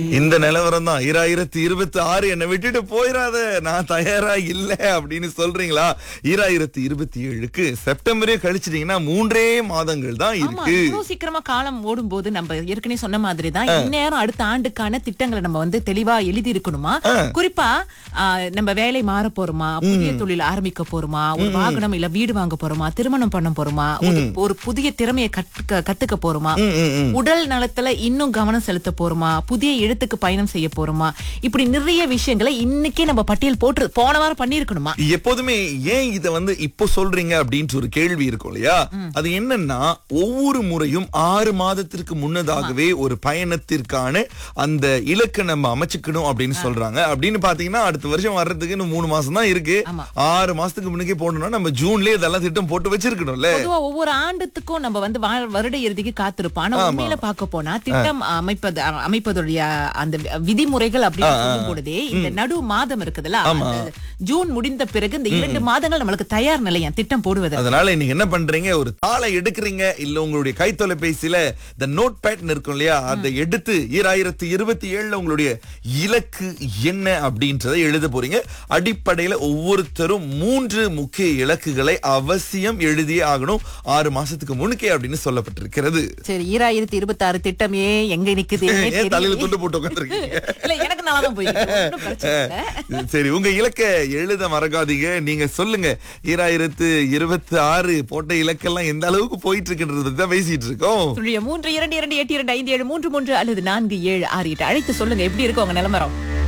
இந்த நிலவரம் தான் ஈராயிரத்தி இருபத்தி ஆறு என்னை விட்டுட்டு போயிடாத நான் தயாரா இல்ல அப்படின்னு சொல்றீங்களா ஈராயிரத்தி இருபத்தி ஏழுக்கு செப்டம்பரே கழிச்சிட்டீங்கன்னா மூன்றே மாதங்கள் தான் ஆமா இருக்கு இவ்வளவு சீக்கிரமா காலம் ஓடும் போது நம்ம ஏற்கனவே சொன்ன மாதிரி தான் இந்நேரம் அடுத்த ஆண்டுக்கான திட்டங்களை நம்ம வந்து தெளிவா எழுதி இருக்கணுமா குறிப்பா ஆ, நம்ம வேலை மாற போறோமா புதிய தொழில் ஆரம்பிக்க போறோமா ஒரு வாகனம் இல்ல வீடு வாங்க போறோமா திருமணம் பண்ண போறோமா ஒரு- ஒரு புதிய திறமையை கத்துக்க கத்துக்க போறோமா ம், ம், ம். உடல் நலத்துல இன்னும் கவனம் செலுத்த போறோமா புதிய இடத்துக்கு பயணம் செய்ய போறோமா இப்படி நிறைய விஷயங்களை இன்னைக்கே நம்ம பட்டியல் போட்டு போன வாரம் பண்ணிருக்கணுமா எப்போதுமே ஏன் இத வந்து இப்போ சொல்றீங்க அப்படின்ட்டு ஒரு கேள்வி இருக்கும் இல்லையா அது என்னன்னா ஒவ்வொரு முறையும் ஆறு மாதத்திற்கு முன்னதாகவே ஒரு பயணத்திற்கான அந்த இலக்கை நம்ம அமைச்சுக்கணும் அப்படின்னு சொல்றாங்க அப்படின்னு பாத்தீங்கன்னா அடுத்த வருஷம் வர்றதுக்கு இன்னும் மூணு மாசம் தான் இருக்கு ஆமா. ஆறு மாசத்துக்கு முன்னக்கே போடணும்னா நம்ம ஜூன்லயே இதெல்லாம் திட்டம் போட்டு வச்சிருக்கணும்ல பொதுவா ஒவ்வொரு ஆண்டுத்துக்கும் நம்ம வந்து வா- வருட இறுதிக்கு காத்திருப்போம் ஆனா உண்மையில பார்க்க போனா திட்டம் அமைப்பது அ- அமைப்பதுடைய அந்த வி- விதிமுறைகள் அப்படின்னு சொல்லும் பொழுதே இந்த நடு மாதம் இருக்குதுல்ல அந்த ஜூன் முடிந்த பிறகு இந்த இரண்டு மாதங்கள் நம்மளுக்கு தயார் நிலையம் திட்டம் போடுவது அதனால இன்னைக்கு என்ன பண்றீங்க ஒரு தாளை எடுக்கிறீங்க இல்ல உங்களுடைய கை தொலைபேசியில இந்த நோட் பேட் இருக்கும் இல்லையா அதை எடுத்து ஈராயிரத்தி இருபத்தி ஏழுல உங்களுடைய இலக்கு என்ன அப்படின்றத எழுத போறீங்க அடிப்படையில ஒவ்வொருத்தரும் மூன்று முக்கிய இலக்குகளை அவசியம் எழுதியே ஆகணும் ஆறு மாசத்துக்கு முன்னுக்கே அப்படின்னு சொல்லப்பட்டிருக்கிறது சரி ஈராயிரத்தி இருபத்தி ஆறு திட்டமே எங்க நிக்குது ஏன் தலையில துண்டு போட்டு உட்காந்துருக்கீங்க இல்ல எனக்கு நல்லாதான் போயிருக்கு ஒண்ணும் பிரச்சனை இல்ல சரி உங்க இலக்க எழுத மறக்காதீங்க நீங்க சொல்லுங்க ஈராயிரத்து இருபத்தி ஆறு போட்ட இலக்கெல்லாம் எந்த அளவுக்கு போயிட்டு இருக்குன்றத பத்தி தான் பேசிட்டு இருக்கோம் சொல்லிய மூன்று இரண்டு இரண்டு எட்டு இரண்டு ஐந்து ஏழு மூன்று மூன்று அல்லது நான்கு ஏழு ஆறு எட்டு அழைத்து சொல்லுங்க எப்படி இருக்கு உங்க நிலமரம்